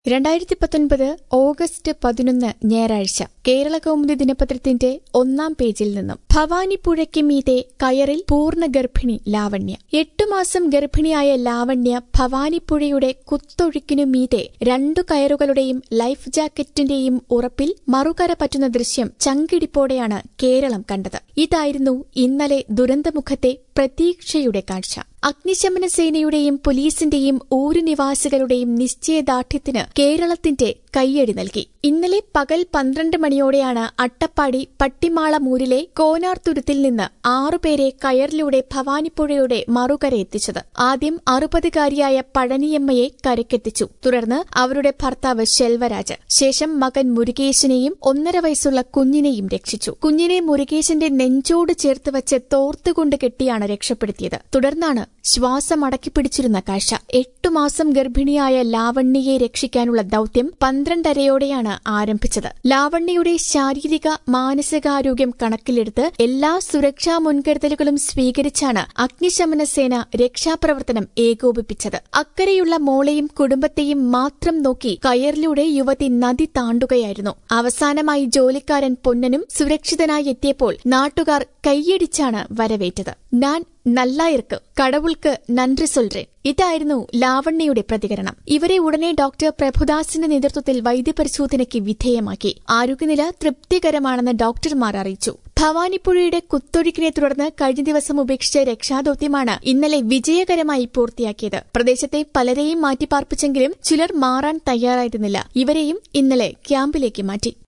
രണ്ടായിരത്തി പത്തൊൻപത് ഓഗസ്റ്റ് പതിനൊന്ന് ഞായറാഴ്ച കേരള കൗമുദി ദിനപത്രത്തിന്റെ ഒന്നാം പേജിൽ നിന്നും ഭവാനിപ്പുഴയ്ക്ക് മീതെ കയറിൽ പൂർണ്ണ ഗർഭിണി ലാവണ്യ എട്ടു മാസം ഗർഭിണിയായ ലാവണ്യ ഭവാനിപ്പുഴയുടെ കുത്തൊഴുക്കിനു മീതെ രണ്ടു കയറുകളുടെയും ലൈഫ് ജാക്കറ്റിന്റെയും ഉറപ്പിൽ മറുകര പറ്റുന്ന ദൃശ്യം ചങ്കിടിപ്പോടെയാണ് കേരളം കണ്ടത് ഇതായിരുന്നു ഇന്നലെ ദുരന്തമുഖത്തെ പ്രതീക്ഷയുടെ കാഴ്ച അഗ്നിശമന സേനയുടെയും പോലീസിന്റെയും ഊരുനിവാസികളുടെയും നിശ്ചയദാർഢ്യത്തിന് കേരളത്തിന്റെ കയ്യടി നൽകി ഇന്നലെ പകൽ പന്ത്രണ്ട് മണിയോടെയാണ് അട്ടപ്പാടി പട്ടിമാളമൂരിലെ കോനാർത്തുരുത്തിൽ നിന്ന് ആറുപേരെ കയറിലൂടെ ഭവാനിപ്പുഴയുടെ മറുകര എത്തിച്ചത് ആദ്യം അറുപതുകാരിയായ പഴനിയമ്മയെ കരക്കെത്തിച്ചു തുടർന്ന് അവരുടെ ഭർത്താവ് ശെൽവരാജ് ശേഷം മകൻ മുരുകേശനെയും ഒന്നര വയസ്സുള്ള കുഞ്ഞിനെയും രക്ഷിച്ചു കുഞ്ഞിനെ മുരുകേശന്റെ നെഞ്ചോട് ചേർത്ത് വച്ച് തോർത്തുകൊണ്ട് കെട്ടിയാണ് രക്ഷപ്പെടുത്തിയത് തുടർന്നാണ് ശ്വാസം അടക്കിപ്പിടിച്ചിരുന്ന കാഴ്ച എട്ടു മാസം ഗർഭിണിയായ ലാവണ്യയെ രക്ഷിക്കാനുള്ള ദൌത്യം പന്ത്രണ്ടരയോടെയാണ് ആരംഭിച്ചത് ലാവണ്യയുടെ ശാരീരിക മാനസികാരോഗ്യം കണക്കിലെടുത്ത് എല്ലാ സുരക്ഷാ മുൻകരുതലുകളും സ്വീകരിച്ചാണ് അഗ്നിശമന സേന രക്ഷാപ്രവർത്തനം ഏകോപിപ്പിച്ചത് അക്കരെയുള്ള മോളെയും കുടുംബത്തെയും മാത്രം നോക്കി കയറിലൂടെ യുവതി നദി താണ്ടുകയായിരുന്നു അവസാനമായി ജോലിക്കാരൻ പൊന്നനും സുരക്ഷിതനായി എത്തിയപ്പോൾ നാട്ടുകാർ കൈയടിച്ചാണ് വരവേറ്റത് ഞാൻ നല്ലായിർക്ക് കടവുൾക്ക് നன்றി സൊൽറേൻ ഇതായിരുന്നു ലാവണ്യയുടെ പ്രതികരണം ഇവരെ ഉടനെ ഡോക്ടർ പ്രഭുദാസിന്റെ നേതൃത്വത്തിൽ വൈദ്യപരിശോധനയ്ക്ക് വിധേയമാക്കി ആരോഗ്യനില തൃപ്തികരമാണെന്ന് ഡോക്ടർമാർ അറിയിച്ചു ഭവാനിപ്പുഴയുടെ കുത്തൊഴുക്കിനെ തുടർന്ന് കഴിഞ്ഞ ദിവസം ഉപേക്ഷിച്ച രക്ഷാദൌത്യമാണ് ഇന്നലെ വിജയകരമായി പൂർത്തിയാക്കിയത് പ്രദേശത്തെ പലരെയും മാറ്റിപ്പാർപ്പിച്ചെങ്കിലും ചിലർ മാറാൻ തയ്യാറായിരുന്നില്ല ഇവരെയും ഇന്നലെ ക്യാമ്പിലേക്ക് മാറ്റി